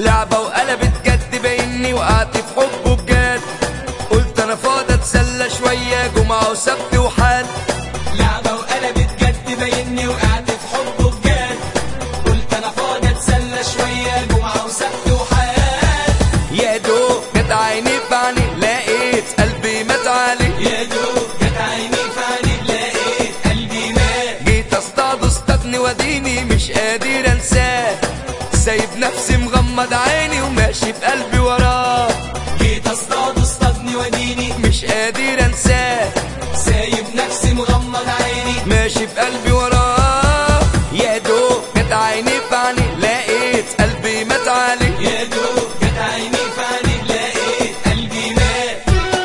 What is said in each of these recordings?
لعبة وقلبت جد بيني وقعت في حبه بجد قلت انا فاضي اتسلى شوية جمعة وسبت وحد لعبة وقلبت جد بيني وقعت في حبه بجد قلت انا فاضي اتسلى شوية جمعة وسبت وحياة يا دوب جت عيني في عيني لقيت قلبي مات عليه يا دوب جت عيني في عيني لقيت قلبي مات جيت اصطاد اصطادني وديني مش قادر انساه سايب نفسي مغمض عيني وماشي بقلبي وراه جيت اصطاد اصطادني وديني مش قادر انساه سايب نفسي مغمض عيني ماشي بقلبي وراه يا دوب جت عيني في عيني لقيت قلبي مات عليه يا دوب جت عيني في عيني لقيت قلبي مات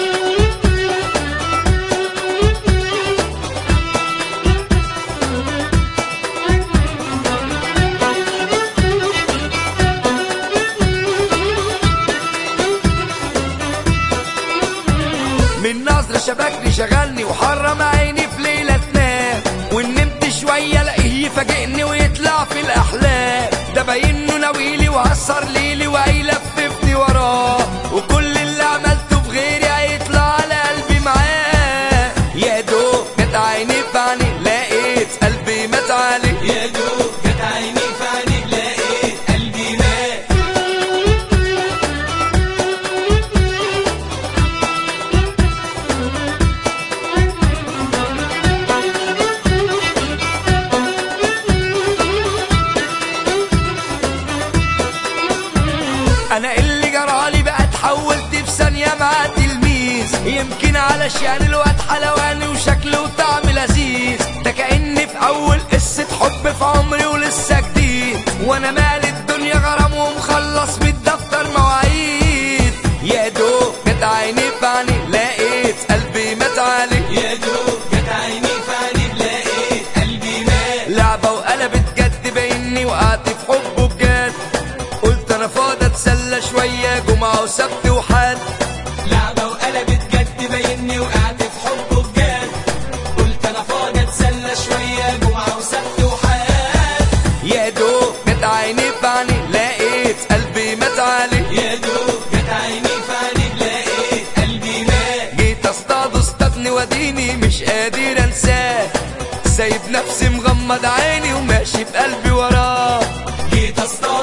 من نظرة شبكني شغلني وحرم عيني في ليلة تنام وان نمت شوية الاقيه يفاجئني ويطلع في الاحلام ده باين انه ناويلي وهسر ليلي وهيلففني وراه وكل اللي عملته في غيري هيطلع على قلبي معاه يا دوب جت عيني في عيني لقيت قلبي مات عليه يا دوب جت عيني في عيني لقيت قلبي مات انا اللي جرالي بقى اتحولت في ثانية مع تلميذ يمكن علشان الواد حلواني وشكله وطعم لذيذ ده كأني في اول قصة حب في عمري ولسه جديد وانا مالي الدنيا غرام ومخلص بالدفتر مواعيد يا دوب جت عيني في عيني لقيت قلبي مات عليه يا دوب جت عيني في عيني لقيت قلبي مات لعبة وقلبت جد بيني وقعت في حبه بجد قلت انا فاضي اتسلى شوية جمعة وسبت وحد لعبة وقلبت جد بيني وقعت في حبه بجد قلت انا فاضي اتسلى شوية جمعة وسبت وحياة يا دوب جت عيني في عيني لقيت قلبي مات عليه يا دوب جت عيني في عيني لقيت قلبي مات جيت اصطاد اصطادني وديني مش قادر انساه سايب نفسي مغمض عيني وماشي بقلبي وراه جيت اصطاد